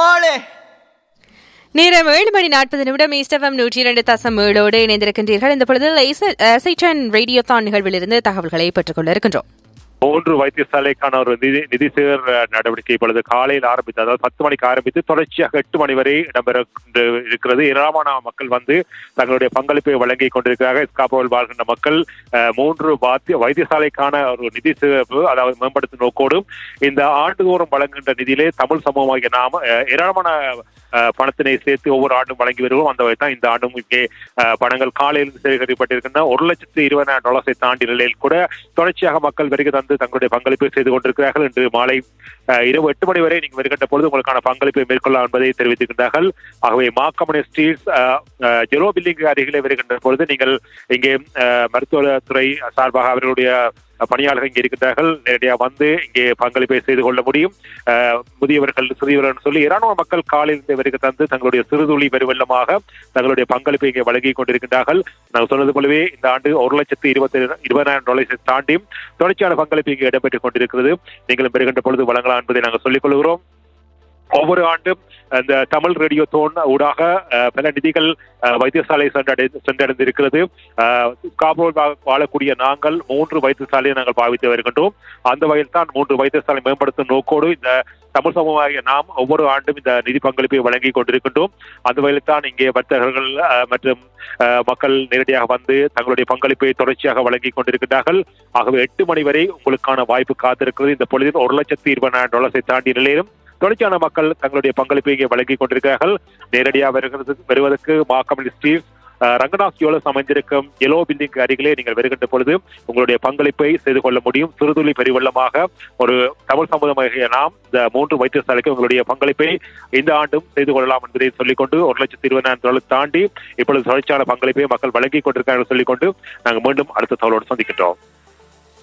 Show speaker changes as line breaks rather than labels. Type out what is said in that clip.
அம்மாளே
நேரம் ஏழு மணி நாற்பது நிமிடம் ஈஸ்டஃபம் நூற்றி இரண்டு தசம் ஏழோடு இணைந்திருக்கின்றீர்கள் இந்த பொழுது எஸ்ஐடன் ரேடியோ தான் நிகழ்விலிருந்து தகவல்களை பெற்றுக்கொள்ள இருக்கின்றோம்
மூன்று வைத்தியசாலைக்கான ஒரு நிதி நிதி சேர் நடவடிக்கை இப்பொழுது காலையில் ஆரம்பித்து அதாவது பத்து மணிக்கு ஆரம்பித்து தொடர்ச்சியாக எட்டு மணி வரை இடம்பெற இருக்கிறது ஏராளமான மக்கள் வந்து தங்களுடைய பங்களிப்பை வழங்கி கொண்டிருக்கிறார்கள் ஸ்காப்போவில் வாழ்கின்ற மக்கள் அஹ், மூன்று வாத்திய வைத்தியசாலைக்கான ஒரு நிதி சேர்வு அதாவது மேம்படுத்தும் நோக்கோடும் இந்த ஆண்டுதோறும் வழங்குகின்ற நிதியிலே தமிழ் சமூகமாகிய நாம அஹ், ஏராளமான அஹ், பணத்தினை சேர்த்து ஒவ்வொரு ஆண்டும் வழங்கி வருவோம் அந்த வகை தான் இந்த ஆண்டும் இங்கே அஹ், பணங்கள் காலையில் சேகரிக்கப்பட்டிருக்கின்ற ஒரு லட்சத்து இருபதாயிரம் டாலர்ஸை தாண்டி நிலையில் கூட தொடர்ச்சியாக மக்கள் வருகை தந்து தங்களுடைய பங்களிப்பை செய்து கொண்டிருக்கிறார்கள் இன்று மாலை அஹ், இரவு எட்டு மணி வரை நீங்கள் வருகின்ற பொழுது உங்களுக்கான பங்களிப்பை மேற்கொள்ளலாம் என்பதை தெரிவித்திருக்கின்றார்கள் ஆகவே மாக்கமணி ஸ்ட்ரீட் ஜெரோ பில்டிங் அருகிலே வருகின்ற பொழுது நீங்கள் இங்கே அஹ், மருத்துவத்துறை சார்பாக அவர்களுடைய பணியாளர்கள் இங்கே இருக்கின்றார்கள் நேரடியாக வந்து இங்கே பங்களிப்பை செய்து கொள்ள முடியும் அஹ், முதியவர்கள் சிறியவர்கள் சொல்லி ஏராளமான மக்கள் காலையில் இருந்து வருகை தந்து தங்களுடைய சிறுதுளி பெருவெள்ளமாக தங்களுடைய பங்களிப்பை இங்கே வழங்கி கொண்டிருக்கின்றார்கள் நான் சொன்னது போலவே இந்த ஆண்டு ஒரு லட்சத்து இருபத்தி இருபதாயிரம் டாலர்ஸை தாண்டி தொடர்ச்சியான பங்களிப்பு இங்கே இடம்பெற்றுக் கொண்டிருக்கிறது நீங்களும் பெறுகின்ற பொழுது வழங்கலாம் என்பதை நாங்கள் சொல்லிக் கொள்கிறோம் ஒவ்வொரு ஆண்டும் அந்த தமிழ் ரேடியோ தோன் ஊடாக அஹ், பல நிதிகள் அஹ், வைத்தியசாலை சென்றடை சென்றடைந்திருக்கிறது அஹ், காபூல் வா- வாழக்கூடிய நாங்கள் மூன்று வைத்தியசாலையை நாங்கள் பாவித்து வருகின்றோம் அந்த வகையில் தான் மூன்று வைத்தியசாலை மேம்படுத்தும் நோக்கோடு இந்த தமிழ் சமூகமாகிய நாம் ஒவ்வொரு ஆண்டும் இந்த நிதி பங்களிப்பை வழங்கி கொண்டிருக்கின்றோம் அந்த வகையில் தான் இங்கே வர்த்தகர்கள் அஹ், மற்றும் அஹ், மக்கள் நேரடியாக வந்து தங்களுடைய பங்களிப்பை தொடர்ச்சியாக வழங்கி கொண்டிருக்கின்றார்கள் ஆகவே எட்டு மணி வரை உங்களுக்கான வாய்ப்பு காத்திருக்கிறது இந்த பொழுதில் ஒரு லட்சத்தி இருபதாயிரம் டாலர்ஸை தாண்டிய நிலையிலும் தொடர்ச்சியான மக்கள் தங்களுடைய பங்களிப்பை இங்கே வழங்கி கொண்டிருக்கிறார்கள் நேரடியாக வருகிறது வருவதற்கு மாக்கமல் ஸ்ட்ரீட் ரங்கநாத் ஜுவல்லர்ஸ் அமைந்திருக்கும் எலோ பில்டிங் அருகிலே நீங்கள் வருகின்ற பொழுது உங்களுடைய பங்களிப்பை செய்து கொள்ள முடியும் சிறுதுளி பெருவெள்ளமாக ஒரு தமிழ் சமூகமாகிய நாம் இந்த மூன்று வைத்தியசாலைக்கு உங்களுடைய பங்களிப்பை இந்த ஆண்டும் செய்து கொள்ளலாம் என்பதை சொல்லிக்கொண்டு ஒரு லட்சத்தி இருபதாயிரம் டாலர் தாண்டி இப்பொழுது தொடர்ச்சியான பங்களிப்பை மக்கள் வழங்கி கொண்டிருக்கிறார்கள் சொல்லிக்கொண்டு நாங்கள் மீண்டும் அடுத்த தகவலோடு சந்திக்கின்றோம்